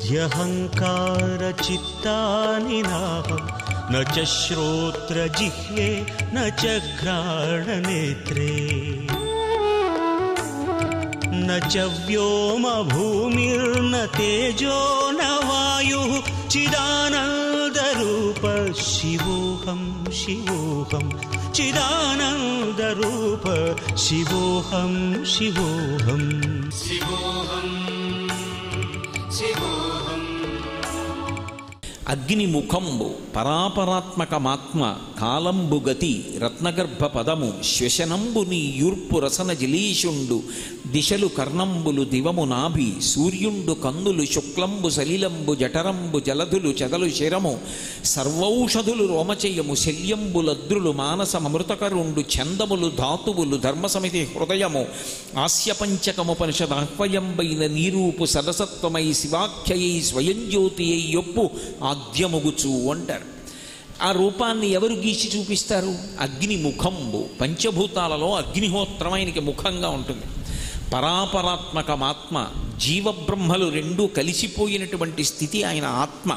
ह्यहङ्कारचित्तानि नाहं न च श्रोत्रजिह्वे न च घ्राणनेत्रे न च व्योमभूमिर्न तेजो न वायुः चिदानन्दरूप शिवोऽहं शिवोऽहं चिदानन्दरूप शिवोऽहं शिवोऽहम् అగ్ని ముఖంబు పరాపరాత్మకమాత్మ కాలంబు గతి రత్నగర్భ పదము శ్వశనంబు నీ యూర్పు రసన జలీషుండు దిశలు కర్ణంబులు దివము నాభి సూర్యుండు కందులు శుక్లంబు సలిలంబు జఠరంబు జలధులు చెదలు శిరము సర్వౌషధులు రోమచయము శల్యంబులద్రులు మానసమృతకరుండు చందములు ధాతువులు ధర్మసమితి హృదయము ఆస్యపంచకముపనిషదాహ్వయంబైన నీరూపు సరసత్వమై శివాఖ్యయై స్వయం జ్యోతి అయి యొప్పు ఆద్యముగుచు అంటారు ఆ రూపాన్ని ఎవరు గీసి చూపిస్తారు అగ్ని ముఖంబు పంచభూతాలలో అగ్నిహోత్రం ఆయనకి ముఖంగా ఉంటుంది పరాపరాత్మకమాత్మ జీవబ్రహ్మలు రెండూ కలిసిపోయినటువంటి స్థితి ఆయన ఆత్మ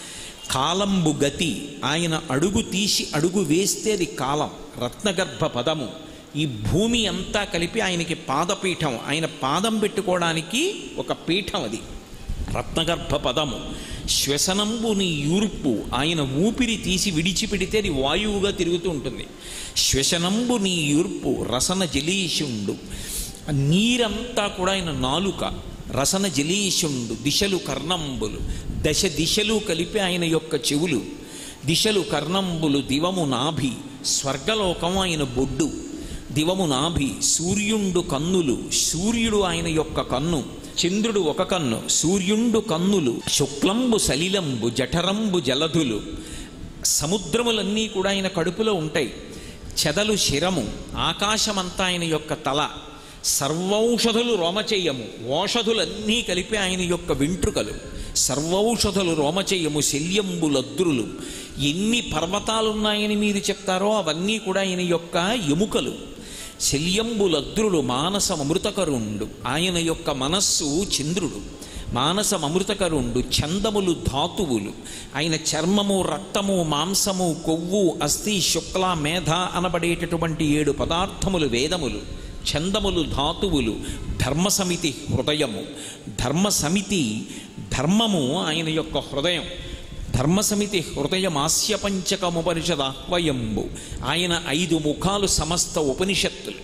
కాలంబు గతి ఆయన అడుగు తీసి అడుగు వేస్తే అది కాలం రత్నగర్భ పదము ఈ భూమి అంతా కలిపి ఆయనకి పాదపీఠం ఆయన పాదం పెట్టుకోవడానికి ఒక పీఠం అది రత్నగర్భ పదము శ్వసనంబు నీ యూర్పు ఆయన ఊపిరి తీసి విడిచిపెడితే అది వాయువుగా తిరుగుతూ ఉంటుంది శ్వసనంబు నీ యూర్పు రసన జలీషుండు ఆ నీరంతా కూడా ఆయన నాలుక రసన జలీషుండు దిశలు కర్ణంబులు దశ దిశలు కలిపి ఆయన యొక్క చెవులు దిశలు కర్ణంబులు దివము నాభి స్వర్గలోకం ఆయన బొడ్డు దివము నాభి సూర్యుండు కన్నులు సూర్యుడు ఆయన యొక్క కన్ను చంద్రుడు ఒక కన్ను సూర్యుండు కన్నులు శుక్లంబు సలిలంబు జఠరంబు జలధులు సముద్రములన్నీ కూడా ఆయన కడుపులో ఉంటాయి చెదలు శిరము ఆకాశమంతా ఆయన యొక్క తల సర్వౌషధులు రోమచేయము ఓషధులన్నీ కలిపి ఆయన యొక్క వెంట్రుకలు సర్వౌషధులు రోమచేయము శల్యంబులద్రులు ఎన్ని పర్వతాలున్నాయని మీరు చెప్తారో అవన్నీ కూడా ఆయన యొక్క ఎముకలు శల్యంబులద్రులు మానసమృతకరుండు ఆయన యొక్క మనస్సు చంద్రుడు మానసమృతకరుండు చందములు ధాతువులు ఆయన చర్మము రక్తము మాంసము కొవ్వు అస్థి శుక్ల మేధ అనబడేటటువంటి ఏడు పదార్థములు వేదములు చందములు ధాతువులు ధర్మసమితి హృదయము ధర్మసమితి ధర్మము ఆయన యొక్క హృదయం ధర్మసమితి హృదయమాస్య పంచకముపనిషదాహ్వయంబు ఆయన ఐదు ముఖాలు సమస్త ఉపనిషత్తులు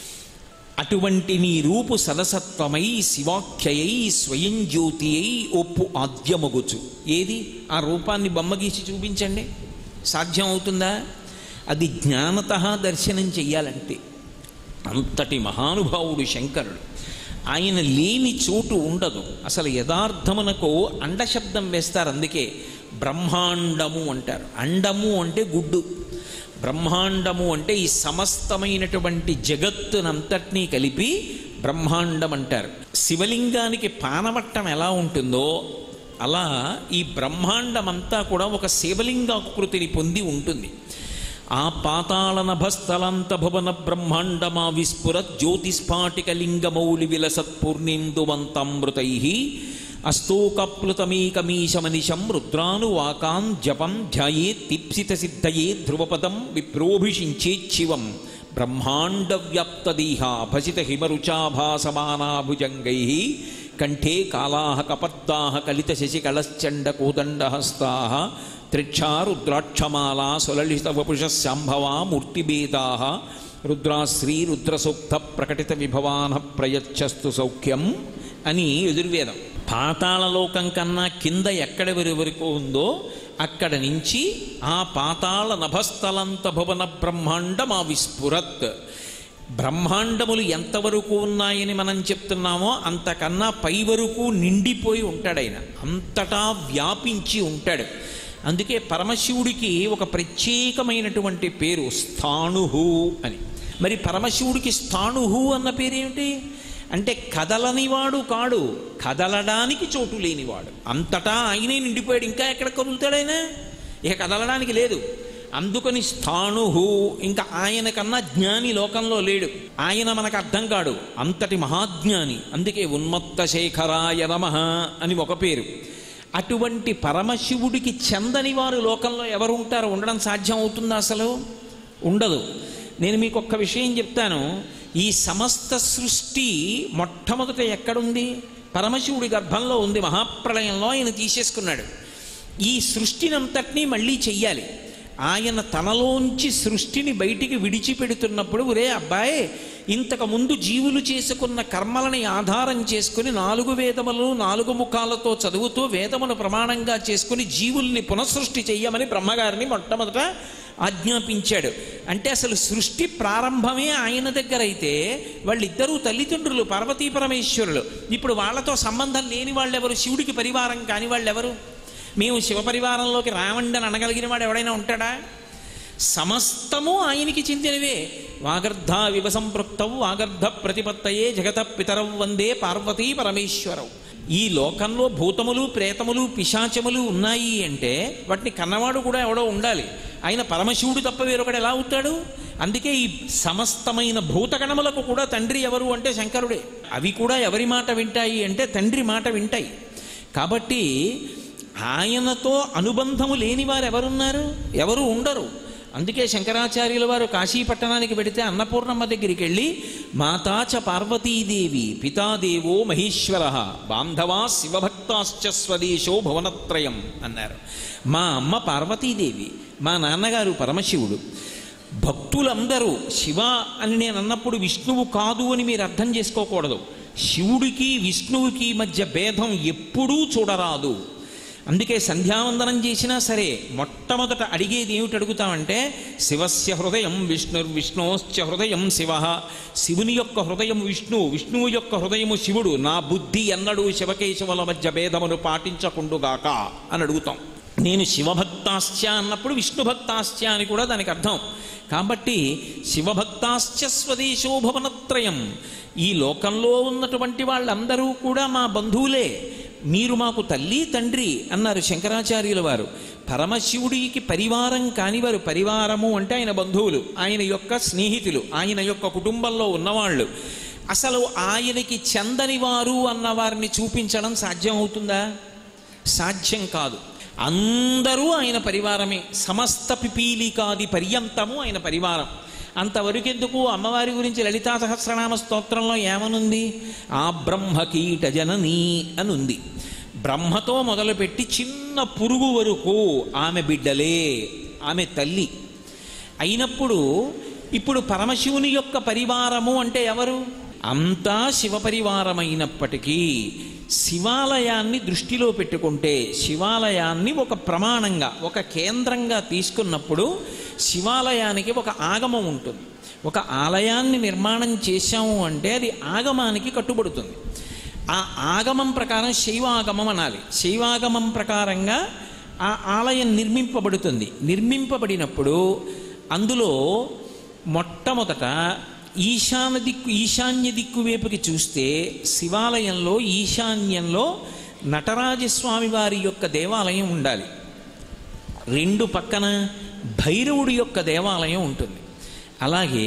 అటువంటి నీ రూపు సరసత్వమై శివాఖ్యయై స్వయం జ్యోతి అయి ఒప్పు ఆద్యమగుచు ఏది ఆ రూపాన్ని బొమ్మగీసి చూపించండి సాధ్యం అవుతుందా అది జ్ఞానత దర్శనం చెయ్యాలంటే అంతటి మహానుభావుడు శంకరుడు ఆయన లేని చోటు ఉండదు అసలు యథార్థమునకు అండశబ్దం వేస్తారు అందుకే బ్రహ్మాండము అంటారు అండము అంటే గుడ్డు బ్రహ్మాండము అంటే ఈ సమస్తమైనటువంటి జగత్తునంతటినీ కలిపి బ్రహ్మాండం అంటారు శివలింగానికి పానవట్టం ఎలా ఉంటుందో అలా ఈ బ్రహ్మాండమంతా కూడా ఒక శివలింగాకృతిని పొంది ఉంటుంది ఆ పాతాళ నభస్థలంత భువన బ్రహ్మాండమా విస్ఫురత్ జ్యోతిస్ఫాటికలింగమౌళి విలసత్పూర్ణేందువంతామృతై అస్తోకప్లుతమేకమీశమనిశం రుద్రానువాకాన్ జపం ధ్యాయేత్తిప్సిత సిద్ధయే ధ్రువపదం విప్రోభిషించేచ్చివం బ్రహ్మాండవ్యాప్తదేహ భసిత హిమరుచాభాసమానాభుజంగై కంఠే కాళా కపర్దా కలిత శశికళశ్చండ కోదండహస్తా త్రిక్షా రుద్రాక్షమాలా సులలిత వపుషశాంభవా మూర్తిభేదా రుద్రాశ్రీ రుద్రసూక్త ప్రకటిత విభవాన ప్రయచ్చస్తు సౌఖ్యం అని ఎదుర్వేదం పాతాళలోకం కన్నా కింద ఎక్కడెవరి వరకు ఉందో అక్కడ నుంచి ఆ పాతాళ నభస్థలంత భువన బ్రహ్మాండం ఆ విస్ఫురత్ బ్రహ్మాండములు ఎంతవరకు ఉన్నాయని మనం చెప్తున్నామో అంతకన్నా పై వరకు నిండిపోయి ఉంటాడు ఆయన అంతటా వ్యాపించి ఉంటాడు అందుకే పరమశివుడికి ఒక ప్రత్యేకమైనటువంటి పేరు స్థాణుహు అని మరి పరమశివుడికి స్థాణుహు అన్న పేరేమిటి అంటే కదలనివాడు కాడు కదలడానికి చోటు లేనివాడు అంతటా ఆయనే నిండిపోయాడు ఇంకా ఎక్కడ కదులుతాడు ఆయన ఇక కదలడానికి లేదు అందుకని స్థాణుహు ఇంకా ఆయన కన్నా జ్ఞాని లోకంలో లేడు ఆయన మనకు అర్థం కాడు అంతటి మహాజ్ఞాని అందుకే ఉన్మత్త శేఖరాయ నమ అని ఒక పేరు అటువంటి పరమశివుడికి చెందని వారు లోకంలో ఎవరు ఉంటారు ఉండడం సాధ్యం అవుతుందా అసలు ఉండదు నేను మీకు ఒక్క విషయం చెప్తాను ఈ సమస్త సృష్టి మొట్టమొదట ఎక్కడుంది పరమశివుడి గర్భంలో ఉంది మహాప్రళయంలో ఆయన తీసేసుకున్నాడు ఈ సృష్టినంతటినీ మళ్ళీ చెయ్యాలి ఆయన తనలోంచి సృష్టిని బయటికి విడిచిపెడుతున్నప్పుడు ఒరే అబ్బాయి ఇంతకు ముందు జీవులు చేసుకున్న కర్మలని ఆధారం చేసుకుని నాలుగు వేదములు నాలుగు ముఖాలతో చదువుతూ వేదమును ప్రమాణంగా చేసుకుని జీవుల్ని పునఃసృష్టి చెయ్యమని బ్రహ్మగారిని మొట్టమొదట ఆజ్ఞాపించాడు అంటే అసలు సృష్టి ప్రారంభమే ఆయన దగ్గర అయితే వాళ్ళిద్దరూ తల్లిదండ్రులు పార్వతీ పరమేశ్వరులు ఇప్పుడు వాళ్ళతో సంబంధం లేని వాళ్ళెవరు శివుడికి పరివారం కాని వాళ్ళెవరు మేము శివ పరివారంలోకి రావండి అని అనగలిగిన వాడు ఎవడైనా ఉంటాడా సమస్తము ఆయనకి చెందినవే వాగర్ధ వివ సంపృక్తవు వాగర్ధ ప్రతిపత్తయే జగత పితరవ్ వందే పార్వతీ పరమేశ్వరవు ఈ లోకంలో భూతములు ప్రేతములు పిశాచములు ఉన్నాయి అంటే వాటిని కన్నవాడు కూడా ఎవడో ఉండాలి ఆయన పరమశివుడు తప్ప వేరొకడు ఎలా అవుతాడు అందుకే ఈ సమస్తమైన భూతగణములకు కూడా తండ్రి ఎవరు అంటే శంకరుడే అవి కూడా ఎవరి మాట వింటాయి అంటే తండ్రి మాట వింటాయి కాబట్టి ఆయనతో అనుబంధము లేని వారు ఎవరున్నారు ఎవరు ఉండరు అందుకే శంకరాచార్యుల వారు కాశీ పట్టణానికి వెడితే అన్నపూర్ణమ్మ దగ్గరికి వెళ్ళి మాతాచ పార్వతీదేవి పితాదేవో మహేశ్వర బాంధవా శివభక్తాశ్చ స్వదేశో భువనత్రయం అన్నారు మా అమ్మ పార్వతీదేవి మా నాన్నగారు పరమశివుడు భక్తులందరూ శివ అని నేను అన్నప్పుడు విష్ణువు కాదు అని మీరు అర్థం చేసుకోకూడదు శివుడికి విష్ణువుకి మధ్య భేదం ఎప్పుడూ చూడరాదు అందుకే సంధ్యావందనం చేసినా సరే మొట్టమొదట అడిగేది ఏమిటి అడుగుతామంటే శివస్య హృదయం విష్ణుర్విష్ణోశ్చ హృదయం శివ శివుని యొక్క హృదయం విష్ణువు విష్ణువు యొక్క హృదయము శివుడు నా బుద్ధి ఎన్నడూ శివకేశవుల మధ్య భేదమును పాటించకుండుగాక అని అడుగుతాం నేను శివభక్తాశ్చ అన్నప్పుడు విష్ణుభక్తాశ్చ అని కూడా దానికి అర్థం కాబట్టి శివభక్తాశ్చ స్వదేశో భవనత్రయం ఈ లోకంలో ఉన్నటువంటి వాళ్ళందరూ కూడా మా బంధువులే మీరు మాకు తల్లి తండ్రి అన్నారు శంకరాచార్యుల వారు పరమశివుడికి పరివారం కానివారు పరివారము అంటే ఆయన బంధువులు ఆయన యొక్క స్నేహితులు ఆయన యొక్క కుటుంబంలో ఉన్నవాళ్ళు అసలు ఆయనకి చెందని వారు అన్న వారిని చూపించడం సాధ్యం అవుతుందా సాధ్యం కాదు అందరూ ఆయన పరివారమే సమస్త పిపీలికాది పర్యంతము ఆయన పరివారం అంతవరకెందుకు అమ్మవారి గురించి లలితా సహస్రనామ స్తోత్రంలో ఏమనుంది ఆ బ్రహ్మకీట జననీ అని ఉంది బ్రహ్మతో మొదలుపెట్టి చిన్న పురుగు వరకు ఆమె బిడ్డలే ఆమె తల్లి అయినప్పుడు ఇప్పుడు పరమశివుని యొక్క పరివారము అంటే ఎవరు అంతా శివ పరివారమైనప్పటికీ శివాలయాన్ని దృష్టిలో పెట్టుకుంటే శివాలయాన్ని ఒక ప్రమాణంగా ఒక కేంద్రంగా తీసుకున్నప్పుడు శివాలయానికి ఒక ఆగమం ఉంటుంది ఒక ఆలయాన్ని నిర్మాణం చేశాము అంటే అది ఆగమానికి కట్టుబడుతుంది ఆ ఆగమం ప్రకారం శైవాగమం అనాలి శైవాగమం ప్రకారంగా ఆ ఆలయం నిర్మింపబడుతుంది నిర్మింపబడినప్పుడు అందులో మొట్టమొదట ఈశాన్య దిక్కు ఈశాన్య దిక్కు వైపుకి చూస్తే శివాలయంలో ఈశాన్యంలో నటరాజస్వామి వారి యొక్క దేవాలయం ఉండాలి రెండు పక్కన భైరవుడి యొక్క దేవాలయం ఉంటుంది అలాగే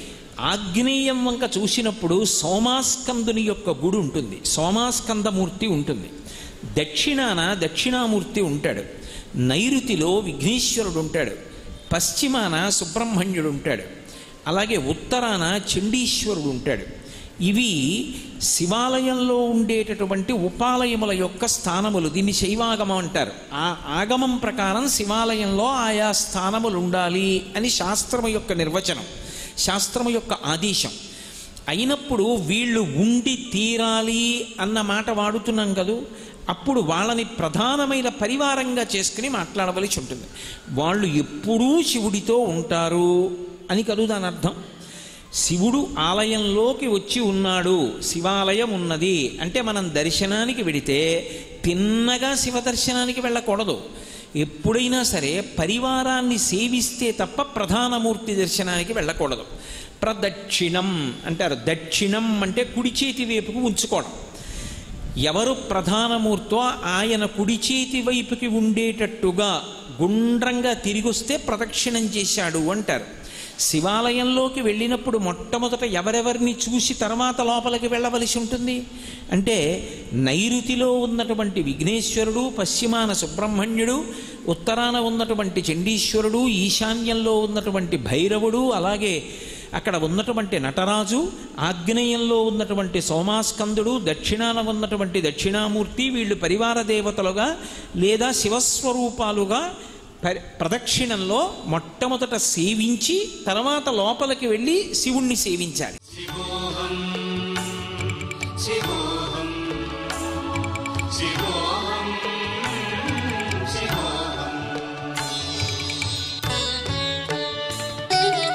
ఆగ్నేయం వంక చూసినప్పుడు సోమాస్కందుని యొక్క గుడి ఉంటుంది సోమాస్కందమూర్తి ఉంటుంది దక్షిణాన దక్షిణామూర్తి ఉంటాడు నైరుతిలో విఘ్నేశ్వరుడు ఉంటాడు పశ్చిమాన సుబ్రహ్మణ్యుడు ఉంటాడు అలాగే ఉత్తరాన చండీశ్వరుడు ఉంటాడు ఇవి శివాలయంలో ఉండేటటువంటి ఉపాలయముల యొక్క స్థానములు దీన్ని శైవాగమం అంటారు ఆ ఆగమం ప్రకారం శివాలయంలో ఆయా స్థానములు ఉండాలి అని శాస్త్రము యొక్క నిర్వచనం శాస్త్రము యొక్క ఆదేశం అయినప్పుడు వీళ్ళు ఉండి తీరాలి అన్న మాట వాడుతున్నాం కదూ అప్పుడు వాళ్ళని ప్రధానమైన పరివారంగా చేసుకుని మాట్లాడవలసి ఉంటుంది వాళ్ళు ఎప్పుడూ శివుడితో ఉంటారు అని కదూ దాని అర్థం శివుడు ఆలయంలోకి వచ్చి ఉన్నాడు శివాలయం ఉన్నది అంటే మనం దర్శనానికి వెడితే తిన్నగా శివ దర్శనానికి వెళ్ళకూడదు ఎప్పుడైనా సరే పరివారాన్ని సేవిస్తే తప్ప ప్రధానమూర్తి దర్శనానికి వెళ్ళకూడదు ప్రదక్షిణం అంటారు దక్షిణం అంటే కుడి చేతి వైపుకు ఉంచుకోవడం ఎవరు ప్రధానమూర్తో ఆయన కుడి చేతి వైపుకి ఉండేటట్టుగా గుండ్రంగా తిరిగొస్తే ప్రదక్షిణం చేశాడు అంటారు శివాలయంలోకి వెళ్ళినప్పుడు మొట్టమొదట ఎవరెవరిని చూసి తర్వాత లోపలికి వెళ్ళవలసి ఉంటుంది అంటే నైరుతిలో ఉన్నటువంటి విఘ్నేశ్వరుడు పశ్చిమాన సుబ్రహ్మణ్యుడు ఉత్తరాన ఉన్నటువంటి చండీశ్వరుడు ఈశాన్యంలో ఉన్నటువంటి భైరవుడు అలాగే అక్కడ ఉన్నటువంటి నటరాజు ఆగ్నేయంలో ఉన్నటువంటి సోమాస్కందుడు దక్షిణాన ఉన్నటువంటి దక్షిణామూర్తి వీళ్ళు పరివార దేవతలుగా లేదా శివస్వరూపాలుగా పరి ప్రదక్షిణంలో మొట్టమొదట సేవించి తర్వాత లోపలికి వెళ్ళి శివుణ్ణి సేవించాలి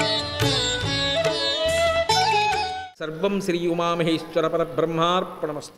సర్వం శ్రీ ఉమామహేశ్వర పరబ్రహ్మార్పణమస్తు